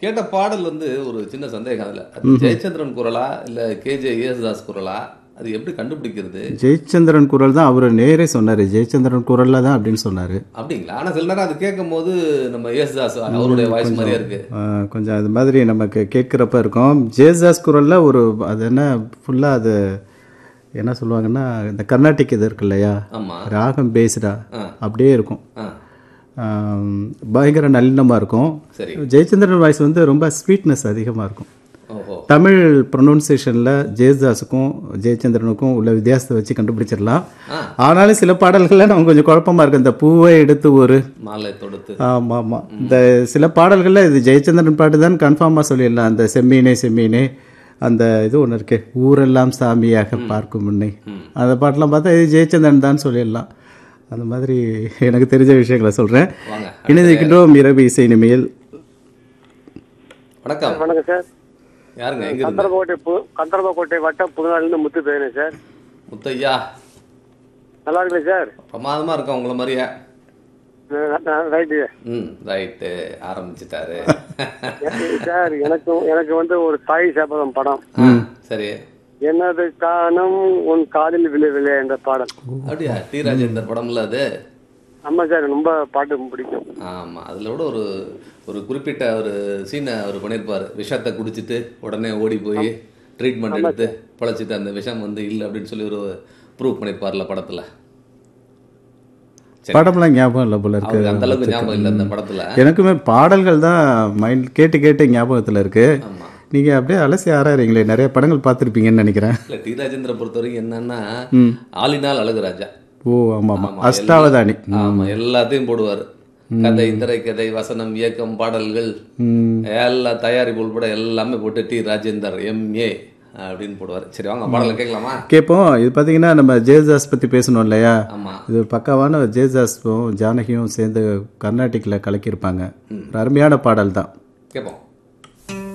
கேட்ட பாடல் வந்து ஒரு சின்ன சந்தேகம் அதுல அது ஜெயச்சந்திரன் குரலா இல்ல கேஜே யேசுதாஸ் குரலா அது எப்படி கண்டுபிடிக்கிறது ஜெயச்சந்திரன் குரல் தான் அவர் நேரே சொன்னார் ஜெயச்சந்திரன் குரலில் தான் அப்படின்னு சொன்னார் அப்படிங்களா ஆனா சில நேரம் அது கேட்கும் போது நம்ம யேசுதாஸ் அவருடைய வாய்ஸ் மாதிரியே இருக்கு கொஞ்சம் அது மாதிரி நமக்கு கேட்குறப்ப இருக்கும் ஜேசாஸ் குரலில் ஒரு அது என்ன ஃபுல்லாக அது என்ன சொல்லுவாங்கன்னா இந்த கர்நாடிக் இது இருக்கு இல்லையா ஆமா ராகம் பேஸ்டா ஆ. அப்படியே இருக்கும் ஆ, ஆம், பயங்கர நல்லினமாக இருக்கும் சரி ஜெயச்சந்திரன் வாய்ஸ் வந்து ரொம்ப ஸ்வீட்னஸ் அதிகமாக இருக்கும் ஓஹோ தமிழ் ப்ரொனவுன்சியேஷனில் ஜெயதாஸுக்கும் ஜெயச்சந்திரனுக்கும் உள்ள வித்தியாசத்தை வச்சு கண்டுபிடிச்சிடலாம் ஆ. ஆனாலும் சில பாடல்கள்ல நமக்கு கொஞ்சம் குழப்பமா இருக்கு இந்த பூவை எடுத்து ஒரு மாலை தொடுத்து ஆமாம் ஆமாம் இந்த சில பாடல்களில் இது ஜெயச்சந்திரன் பாட்டு தான் கன்ஃபார்மாக சொல்லிடலாம் அந்த செம்மீனே செம்மீனே அந்த இது ஒன்று இருக்கே ஊரெல்லாம் சாமியாக பார்க்கும் முன்னே அந்த பாட்டெலாம் பார்த்தா இது ஜெயச்சந்திரன் தான் சொல்லிடலாம் அந்த மாதிரி எனக்கு தெரிஞ்ச விஷயங்களை சொல்கிறேன் வாங்க இணைந்திருக்கின்றோம் இரவு இசை நிமையில் வணக்கம் வணக்கம் சார் யாருங்க எங்க இருந்து கந்தரபோட்டை பு கந்தரபோட்டை வட்டம் புதுநாள்லேருந்து முத்து பேசுறேன் சார் முத்தையா நல்லா இருக்குல்ல சார் பிரமாதமா இருக்கோம் உங்களை மாதிரியே ரைட்டு ம் ரைட்டு ஆரம்பிச்சிட்டாரு சார் எனக்கு எனக்கு வந்து ஒரு தாய் சாபதம் படம் ஆ, சரி எனது காணம் உன் காதில் விழுவில்லை என்ற பாடல் அப்படியா டி ராஜேந்தர் படம்ல அது ஆமா சார் ரொம்ப பாட்டு பிடிக்கும் ஆமா அதுல கூட ஒரு ஒரு குறிப்பிட்ட ஒரு சீனை அவர் பண்ணியிருப்பாரு விஷத்தை குடிச்சிட்டு உடனே ஓடி போய் ட்ரீட்மெண்ட் எடுத்து பொழைச்சிட்டு அந்த விஷம் வந்து இல்லை அப்படின்னு சொல்லி ஒரு ப்ரூவ் பண்ணியிருப்பார்ல படத்துல சரி. படம்லாம் ஞாபகம் இல்லை போல இருக்கு அவருக்கு அந்த அளவுக்கு ஞாபகம் இல்லை அந்த படத்துல எனக்குமே பாடல்கள் தான் மைண்ட் கேட்டு கேட்டு ஞாபகத்தில் இருக்கு ஆமா நீங்கள் அப்படியே அலசி ஆறாறீங்களே நிறைய படங்கள் பார்த்துருப்பீங்கன்னு நினைக்கிறேன் இல்ல டி ராஜேந்திர பொறுத்த வரைக்கும் என்னன்னா ஆளினால் அழகுராஜா ஓ ஆமாம் ஆமாம் ஆமா, அஷ்டாவதானி ஆமா எல்லாத்தையும் போடுவாரு கதை திரைக்கதை வசனம் இயக்கம் பாடல்கள் ம். எல்லா தயாரிப்பு உள்பட எல்லாமே போட்டு டி ராஜேந்தர் எம்ஏ அப்படின்னு போடுவார் சரி வாங்க பாடலை கேட்கலாமா கேட்போம் இது பார்த்தீங்கன்னா நம்ம ஜேசுதாஸ் பற்றி பேசணும் இல்லையா ஆமா இது பக்காவான ஜேசுதாஸும் ஜானகியும் சேர்ந்து கர்நாடிக்கில் கலக்கியிருப்பாங்க ஒரு அருமையான பாடல் தான் கேட்போம்